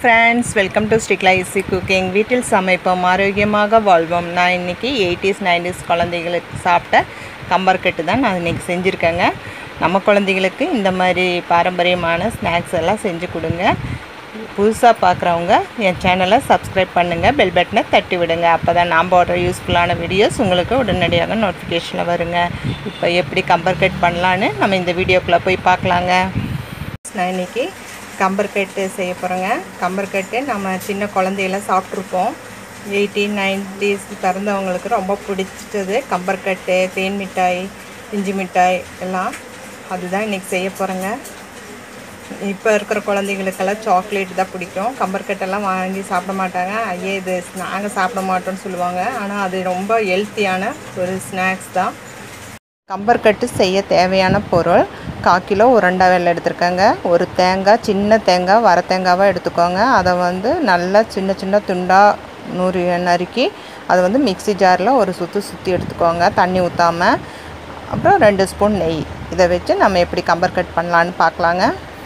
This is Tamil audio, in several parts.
ஃப்ரெண்ட்ஸ் வெல்கம் டு ஸ்டிக்லா ஈஸி குக்கிங் வீட்டில் சமைப்போம் ஆரோக்கியமாக வாழ்வோம் நான் இன்றைக்கி எயிட்டிஸ் நைன்டிஸ் குழந்தைகளுக்கு சாப்பிட்ட கம்பர்கட்டு தான் நான் இன்றைக்கி செஞ்சுருக்கேங்க நம்ம குழந்தைகளுக்கு இந்த மாதிரி பாரம்பரியமான ஸ்நாக்ஸ் எல்லாம் செஞ்சு கொடுங்க புதுசாக பார்க்குறவங்க என் சேனலை சப்ஸ்கிரைப் பண்ணுங்கள் பெல் பட்டனை தட்டி விடுங்க அப்போ தான் நான் போடுற யூஸ்ஃபுல்லான வீடியோஸ் உங்களுக்கு உடனடியாக நோட்டிஃபிகேஷனில் வருங்க இப்போ எப்படி கம்பர்கட் பண்ணலான்னு நம்ம இந்த வீடியோக்குள்ளே போய் பார்க்கலாங்க நான் இன்றைக்கி கம்பர்கட்டு செய்ய போகிறேங்க கம்பர்கட்டு நம்ம சின்ன குழந்தையெல்லாம் சாப்பிட்ருப்போம் எயிட்டீன் நைன்டிஸ் பிறந்தவங்களுக்கு ரொம்ப பிடிச்சது கம்பர்கட்டு தேன் மிட்டாய் இஞ்சி மிட்டாய் எல்லாம் அதுதான் இன்றைக்கி செய்ய போகிறேங்க இப்போ இருக்கிற குழந்தைகளுக்கெல்லாம் சாக்லேட் தான் பிடிக்கும் கம்பர்கட்டெல்லாம் வாங்கி சாப்பிட மாட்டாங்க ஐயே இது நாங்கள் சாப்பிட மாட்டோம்னு சொல்லுவாங்க ஆனால் அது ரொம்ப ஹெல்த்தியான ஒரு ஸ்நாக்ஸ் தான் கம்பர்கட்டு செய்ய தேவையான பொருள் கால் கிலோ உருண்டை வெள்ளை எடுத்துருக்கேங்க ஒரு தேங்காய் சின்ன தேங்காய் வர தேங்காவாக எடுத்துக்கோங்க அதை வந்து நல்லா சின்ன சின்ன துண்டாக நூறு நறுக்கி அதை வந்து மிக்ஸி ஜாரில் ஒரு சுற்றி சுற்றி எடுத்துக்கோங்க தண்ணி ஊற்றாமல் அப்புறம் ரெண்டு ஸ்பூன் நெய் இதை வச்சு நம்ம எப்படி கம்பர்கட் பண்ணலான்னு பார்க்கலாங்க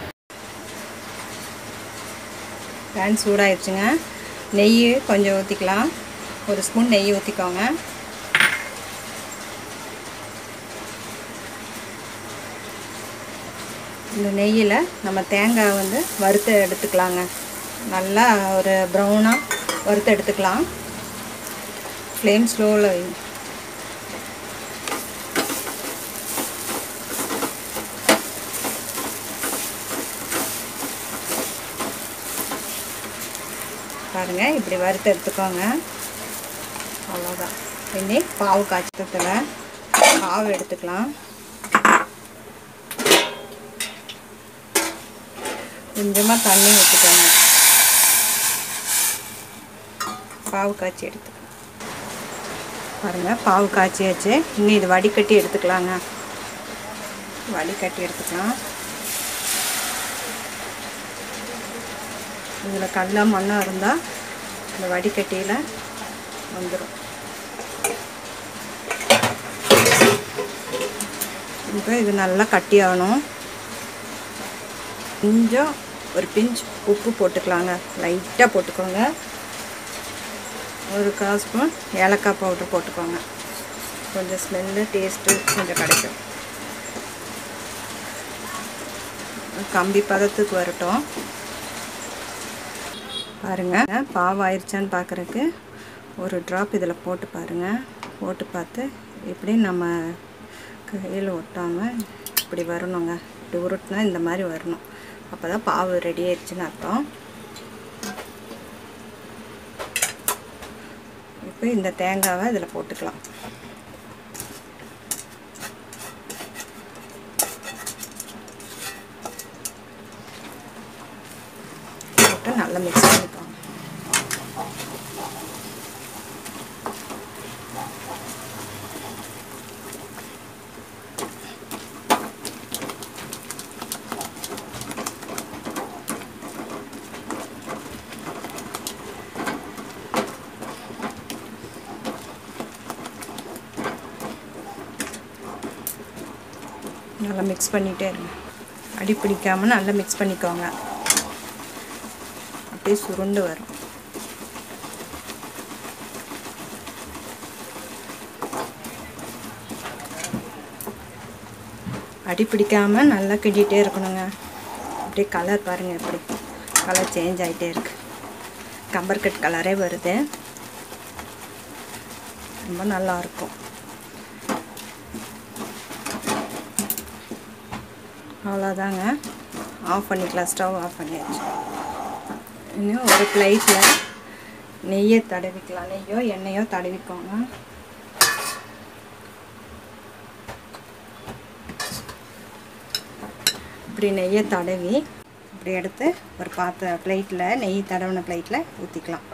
பேன் சூடாயிடுச்சுங்க நெய் கொஞ்சம் ஊற்றிக்கலாம் ஒரு ஸ்பூன் நெய் ஊற்றிக்கோங்க இந்த நெய்யில் நம்ம தேங்காய் வந்து வறுத்து எடுத்துக்கலாங்க நல்லா ஒரு ப்ரௌனாக வறுத்து எடுத்துக்கலாம் ஃப்ளேம் ஸ்லோவில் வை பாருங்கள் இப்படி வறுத்து எடுத்துக்கோங்க அவ்வளோதான் இனி பாவு காய்ச்சத்தில் பாவு எடுத்துக்கலாம் கொஞ்சமாக தண்ணி ஊற்றிக்கோங்க பாவு காய்ச்சி எடுத்து பாருங்கள் பாவு காய்ச்சியாச்சு இன்னும் இது வடிகட்டி எடுத்துக்கலாங்க வடிகட்டி எடுத்துக்கலாம் இதில் கடல மண்ணாக இருந்தால் இந்த வடிகட்டியில் வந்துடும் இப்போ இது நல்லா கட்டி ஆகணும் கொஞ்சம் ஒரு பிஞ்ச் உப்பு போட்டுக்கலாங்க லைட்டாக போட்டுக்கோங்க ஒரு கால் ஸ்பூன் ஏலக்காய் பவுட்ரு போட்டுக்கோங்க கொஞ்சம் ஸ்மெல்லு டேஸ்ட்டு கொஞ்சம் கிடைக்கும் கம்பி பதத்துக்கு வரட்டும் பாருங்கள் பாவம் ஆயிடுச்சான்னு பார்க்குறக்கு ஒரு ட்ராப் இதில் போட்டு பாருங்கள் போட்டு பார்த்து இப்படி நம்ம கையில் ஒட்டாமல் இப்படி வரணுங்க இப்படி உருட்டினா இந்த மாதிரி வரணும் அப்போ தான் பாவு ரெடி ஆயிடுச்சுன்னு அர்த்தம் இப்போ இந்த தேங்காவை இதில் போட்டுக்கலாம் போட்டு நல்லா மிக்ஸ் பண்ணிக்கோங்க நல்லா மிக்ஸ் பண்ணிகிட்டே இருங்க அடி பிடிக்காமல் நல்லா மிக்ஸ் பண்ணிக்கோங்க அப்படியே சுருண்டு வரும் அடி பிடிக்காமல் நல்லா கிண்டிகிட்டே இருக்கணுங்க அப்படியே கலர் பாருங்கள் எப்படி கலர் சேஞ்ச் ஆகிட்டே இருக்கு கம்பர்கட் கலரே வருது ரொம்ப நல்லாயிருக்கும் அவ்வளோதாங்க ஆஃப் பண்ணிக்கலாம் ஸ்டவ் ஆஃப் பண்ணியாச்சு இன்னும் ஒரு பிளேட்டில் நெய்யை தடவிக்கலாம் நெய்யோ எண்ணெயோ தடவிக்கோங்க இப்படி நெய்யை தடவி இப்படி எடுத்து ஒரு பாத்திர பிளேட்டில் நெய் தடவின பிளேட்டில் ஊற்றிக்கலாம்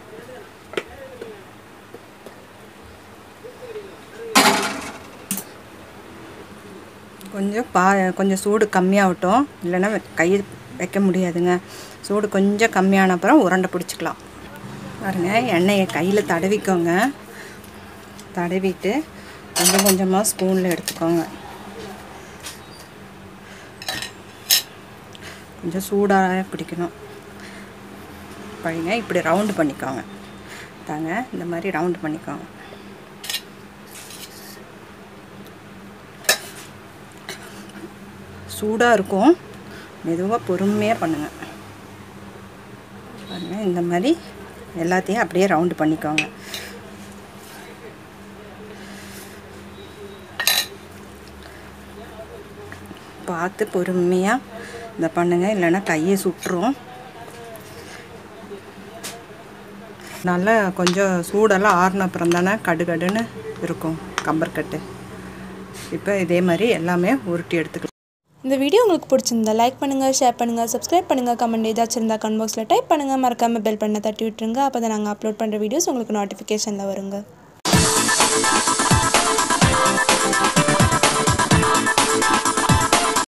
கொஞ்சம் பா கொஞ்சம் சூடு கம்மியாகட்டும் இல்லைன்னா கை வைக்க முடியாதுங்க சூடு கொஞ்சம் கம்மியான அப்புறம் உருண்டை பிடிச்சிக்கலாம் பாருங்க எண்ணெயை கையில் தடவிக்கோங்க தடவிட்டு கொஞ்சம் கொஞ்சமாக ஸ்பூனில் எடுத்துக்கோங்க கொஞ்சம் சூடாக பிடிக்கணும் பாருங்க இப்படி ரவுண்டு பண்ணிக்கோங்க தாங்க இந்த மாதிரி ரவுண்டு பண்ணிக்கோங்க சூடாக இருக்கும் மெதுவாக பொறுமையாக பண்ணுங்கள் பாருங்கள் இந்த மாதிரி எல்லாத்தையும் அப்படியே ரவுண்டு பண்ணிக்கோங்க பார்த்து பொறுமையாக இதை பண்ணுங்கள் இல்லைன்னா கையை சுட்டுரும் நல்லா கொஞ்சம் சூடெல்லாம் ஆறின அப்புறம் தானே கடுகடுன்னு இருக்கும் கம்பர்கட்டு இப்போ இதே மாதிரி எல்லாமே உருட்டி எடுத்துக்கலாம் இந்த வீடியோ உங்களுக்கு பிடிச்சிருந்தா லைக் பண்ணுங்கள் ஷேர் பண்ணுங்கள் சப்ஸ்கிரைப் பண்ணுங்கள் கமெண்ட் ஏதாச்சும் இருந்தால் கமெண்ட் பாக்ஸில் டைப் பண்ணுங்கள் மறக்காமல் பெல் பண்ண தட்டி விட்டுருங்க அப்போ தான் நாங்கள் அப்லோட் பண்ணுற வீடியோஸ் உங்களுக்கு நோட்டிஃபிகேஷனில் வருங்க